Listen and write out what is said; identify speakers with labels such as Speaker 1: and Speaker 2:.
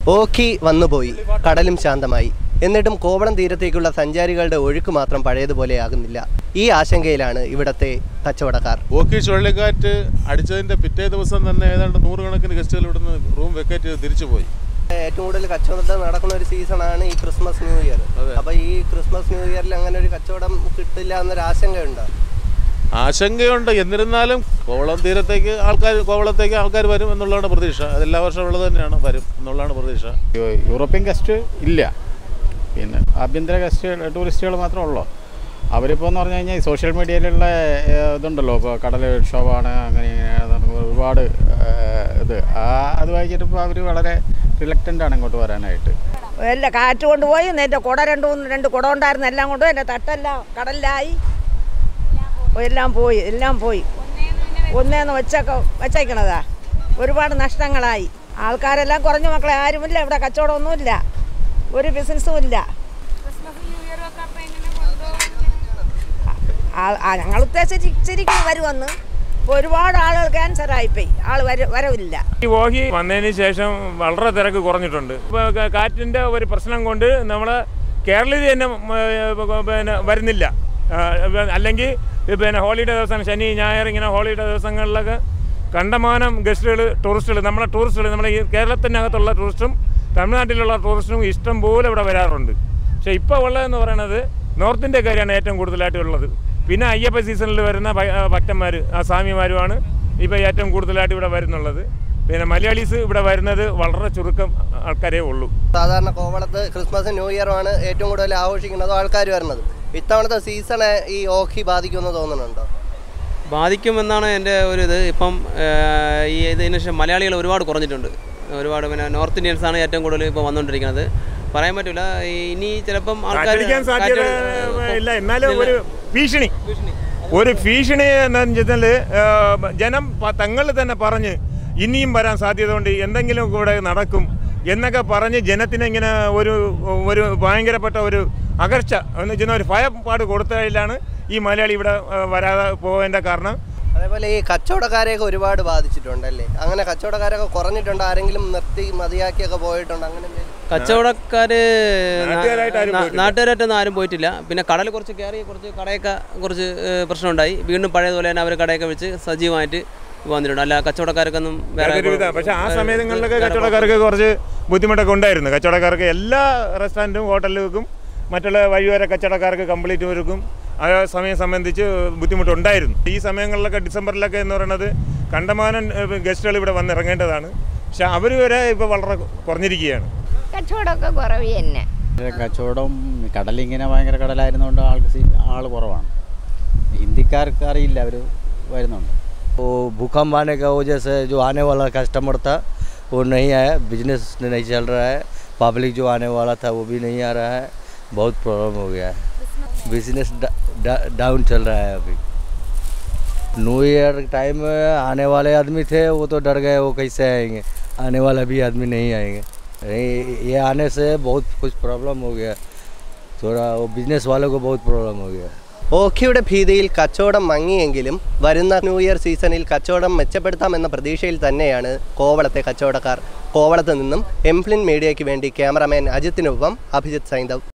Speaker 1: ഓഖി വന്നുപോയി കടലും ശാന്തമായി എന്നിട്ടും കോവളം തീരത്തേക്കുള്ള സഞ്ചാരികളുടെ ഒഴുക്ക് മാത്രം പഴയതുപോലെയാകുന്നില്ല ഈ ആശങ്കയിലാണ് ഇവിടത്തെ കച്ചവടക്കാർ
Speaker 2: ഓക്കി ചുഴലിക്കാറ്റ് അടിച്ചതിന്റെ പിറ്റേ ദിവസം തന്നെ ഏതാണ്ട് നൂറുകണക്കിന് ഗസ്റ്റുകൾ ഇവിടുന്ന് റൂം വെക്കേറ്റ് ചെയ്ത് തിരിച്ചു പോയി
Speaker 1: ഏറ്റവും കൂടുതൽ കച്ചവടം നടക്കുന്ന ഒരു സീസണാണ് ഈ ക്രിസ്മസ് ന്യൂ ഇയർ
Speaker 2: അതെ.
Speaker 1: അപ്പൊ ഈ ക്രിസ്മസ് ന്യൂ ഇയറിൽ അങ്ങനെ ഒരു കച്ചവടം കിട്ടില്ല എന്നൊരു ആശങ്കയുണ്ടോ
Speaker 2: ആശങ്കയുണ്ട് എന്നിരുന്നാലും കോവളം തീരത്തേക്ക് ആൾക്കാർ കോവളത്തേക്ക് ആൾക്കാർ വരും എന്നുള്ളതാണ് പ്രതീക്ഷ അത് എല്ലാ വർഷവും ഉള്ളത് തന്നെയാണ് വരും എന്നുള്ളതാണ് പ്രതീക്ഷ
Speaker 3: യു- യൂറോപ്യൻ ഗസ്റ്റ് ഇല്ല പിന്നെ ആഭ്യന്തര ഗസ്റ്റ് ടൂറിസ്റ്റുകൾ മാത്രമേ ഉള്ളൂ അവരിപ്പോൾ എന്ന് പറഞ്ഞു കഴിഞ്ഞാൽ ഈ സോഷ്യൽ മീഡിയയിലുള്ള ഏഹ്, ഇതുണ്ടല്ലോ ഇപ്പോൾ കടലോത്സവമാണ് അങ്ങനെ ഇങ്ങനെ എന്ന് ഒരുപാട് ഏഹ്, ഇത് ആ അത് വായിച്ചിട്ട് ഇപ്പോൾ അവർ വളരെ റിലക്റ്റൻ്റ് ആണ് ഇങ്ങോട്ട് വരാനായിട്ട്
Speaker 4: എല്ലാം കാറ്റ് കൊണ്ടുപോയി എൻ്റെ കുട രണ്ട് മൂന്ന് രണ്ട് കുട ഉണ്ടായിരുന്നു എല്ലാം കൊണ്ടുപോയി എൻ്റെ തട്ടെല്ലാം കടലിലായി എല്ലാം പോയി എല്ലാം പോയി ഒന്നേന്ന് വെച്ചൊക്കെ വെച്ചേക്കണതാ ഒരുപാട് നഷ്ടങ്ങളായി ആൾക്കാരെല്ലാം കുറഞ്ഞ മക്കളെ ആരുമില്ല ഇവിടെ കച്ചവടമൊന്നുമില്ല ഒരു ബിസിനസ്സും ഇല്ല ആ- ആ ഞങ്ങൾ ഉദ്ദേശിച്ചിരിക്കുന്നു വരുമെന്ന് ഇപ്പോൾ ഒരുപാട് ആളുകൾ ക്യാൻസർ ആയിപ്പോയി ആൾ വര വരവില്ല
Speaker 5: ഈ ഓഹി വന്നതിന് ശേഷം വളരെ തിരക്ക് കുറഞ്ഞിട്ടുണ്ട് ഇപ്പൊ ക- കാറ്റിന്റെ ഒരു പ്രശ്നം കൊണ്ട് നമ്മൾ കേരളത്തിൽ തന്നെ ഉം, ഏ, പിന്നെ വരുന്നില്ല ആ, അല്ലെങ്കിൽ പിന്നെ ഹോളിഡേ ദിവസം ശനി ഞായർ ഇങ്ങനെ ഹോളിഡേ ദിവസങ്ങളിലൊക്കെ കണ്ടമാനം ഗസ്റ്റുകൾ ടൂറിസ്റ്റുകൾ നമ്മളെ ടൂറിസ്റ്റുകൾ നമ്മുടെ ഈ കേരളത്തിനകത്തുള്ള ടൂറിസ്റ്റും തമിഴ്നാട്ടിലുള്ള ടൂറിസ്റ്റും ഇഷ്ടം പോലെ ഇവിടെ വരാറുണ്ട് പക്ഷേ ഇപ്പോൾ ഉള്ളതെന്ന് പറയുന്നത് നോർത്ത് ഇന്ത്യക്കാരാണ് ഏറ്റവും കൂടുതലായിട്ട് ഉള്ളത് പിന്നെ അയ്യപ്പ സീസണിൽ വരുന്ന ഭക്തന്മാർ ആ സ്വാമിമാരുമാണ് ഇപ്പോൾ ഏറ്റവും കൂടുതലായിട്ട് ഇവിടെ വരുന്നുള്ളത് പിന്നെ മലയാളീസ് ഇവിടെ വരുന്നത് വളരെ ചുരുക്കം ആൾക്കാരേ ഉള്ളൂ
Speaker 1: സാധാരണ കോവളത്ത് ക്രിസ്മസ് ന്യൂ ഇയറുമാണ് ഏറ്റവും കൂടുതൽ ആഘോഷിക്കുന്നതും ആൾക്കാർ വരുന്നത് ഇത്തവണത്തെ സീസണെ ഈ ഓഖി ബാധിക്കുമെന്ന് തോന്നുന്നുണ്ടോ
Speaker 6: ബാധിക്കുമെന്നാണ് എൻ്റെ ഒരു ഇത് ഇപ്പം ഏഹ്, ഈ ഇതിന് ശേഷം മലയാളികൾ ഒരുപാട് കുറഞ്ഞിട്ടുണ്ട് ഒരുപാട് പിന്നെ നോർത്ത് ഇന്ത്യൻസ് ആണ് ഏറ്റവും കൂടുതൽ ഇപ്പോൾ വന്നുകൊണ്ടിരിക്കുന്നത് പറയാൻ പറ്റില്ല ഇനി ചിലപ്പം ആൾക്കാർ
Speaker 5: കാറ്റടിക്കാൻ സാധ്യത ഇല്ല എന്നാലും ഒരു ഭീഷണി ഒരു ഭീഷണി എന്താണെന്ന് വെച്ചാൽ ജനം പ- തങ്ങൾ തന്നെ പറഞ്ഞ് ഇനിയും വരാൻ സാധ്യത ഉണ്ട് എന്തെങ്കിലും കൂടെ നടക്കും എന്നൊക്കെ പറഞ്ഞ് ജനത്തിന് ഇങ്ങനെ ഒരു ഒരു ഭയങ്കരപ്പെട്ട ഒരു അകർച്ച എന്ന് വെച്ചാൽ ഒരു ഭയപ്പാട് കൊടുത്തതിലാണ് ഈ മലയാളി ഇവിടെ ആ, വരാതെ പോകേണ്ട കാരണം
Speaker 1: അതേപോലെ ഈ കച്ചവടക്കാരെയൊക്കെ ഒരുപാട് ബാധിച്ചിട്ടുണ്ടല്ലേ അങ്ങനെ കച്ചവടക്കാരൊക്കെ കുറഞ്ഞിട്ടുണ്ട് ആരെങ്കിലും നിർത്തി മതിയാക്കിയൊക്കെ പോയിട്ടുണ്ട് അങ്ങനെ എന്തെങ്കിലും?
Speaker 6: കച്ചവടക്കാർ
Speaker 5: നാട്ടുകാരായിട്ട് ആരും പോയിട്ടില്ല.
Speaker 6: നാട്ടുകാരായിട്ടൊന്നും ആരും പോയിട്ടില്ല പിന്നെ കടൽ കുറച്ച് കയറി കുറച്ച് കടയൊക്കെ കുറച്ച് ഏഹ്, പ്രശ്നമുണ്ടായി വീണ്ടും പഴയതുപോലെ തന്നെ അവർ കടയൊക്കെ വെച്ച് സജീവമായിട്ട് വന്നിട്ടുണ്ട് അല്ല കച്ചവടക്കാർക്കൊന്നും വേറെ
Speaker 5: യാതൊരു വിധ പക്ഷേ ആ
Speaker 6: വേറെ-
Speaker 5: സമയങ്ങളിലൊക്കെ
Speaker 6: വേറെ
Speaker 5: കച്ചവടക്കാർക്ക് കുറച്ച് ബുദ്ധിമുട്ടൊക്കെ ഉണ്ടായിരുന്നു കച്ചവടക്കാർക്ക് എല്ലാ റെസ്റ്റോറൻറ്റും ഹോട്ടലുകൾക്കും മറ്റുള്ള വഴിയോര കച്ചവടക്കാർക്ക് കംപ്ലീറ്റ് ഒരുക്കും ആ സമയം സംബന്ധിച്ച് ബുദ്ധിമുട്ടുണ്ടായിരുന്നു ഈ സമയങ്ങളിലൊക്കെ ഡിസംബറിലൊക്കെ എന്ന് പറയുന്നത് കണ്ടമാനം ഗസ്റ്റുകൾ ഇവിടെ വന്നിറങ്ങേണ്ടതാണ് പക്ഷെ അവർ വരെ ഇപ്പോൾ വളരെ കുറഞ്ഞിരിക്കുകയാണ്
Speaker 7: കച്ചവടമൊക്കെ കുറവ് തന്നെ
Speaker 3: കച്ചവടം കടലിങ്ങനെ ഭയങ്കര കടലായിരുന്നുകൊണ്ട് ആൾക്ക് സീ ആൾ കുറവാണ് ഹിന്ദിക്കാർക്ക് അറിയില്ല അവർ വരുന്നുണ്ട്
Speaker 8: वो भूकंप आने का वजह से जो आने वाला कस्टमर था वो नहीं आया बिजनेस नहीं चल रहा है पब्लिक जो आने वाला था वो भी नहीं आ रहा है बहुत प्रॉब्लम हो गया है बिजनेस डा, डा, डाउन चल रहा है अभी न्यू ईयर टाइम में आने वाले आदमी थे वो तो डर गए वो कैसे आएंगे आने वाला भी आदमी नहीं आएंगे ये ये आने से बहुत कुछ प्रॉब्लम हो गया थोड़ा वो बिजनेस वालों को बहुत प्रॉब्लम हो गया
Speaker 1: ഓഖിയുടെ ഭീതിയിൽ കച്ചവടം മങ്ങിയെങ്കിലും വരുന്ന ന്യൂ ഇയർ സീസണിൽ കച്ചവടം മെച്ചപ്പെടുത്താമെന്ന പ്രതീക്ഷയിൽ തന്നെയാണ് കോവളത്തെ കച്ചവടക്കാർ കോവളത്ത് നിന്നും എംഫ്ലിൻ മീഡിയയ്ക്ക് വേണ്ടി ക്യാമറാമാൻ അജിത്തിനൊപ്പം അഭിജിത്ത് സൈന്ധവ്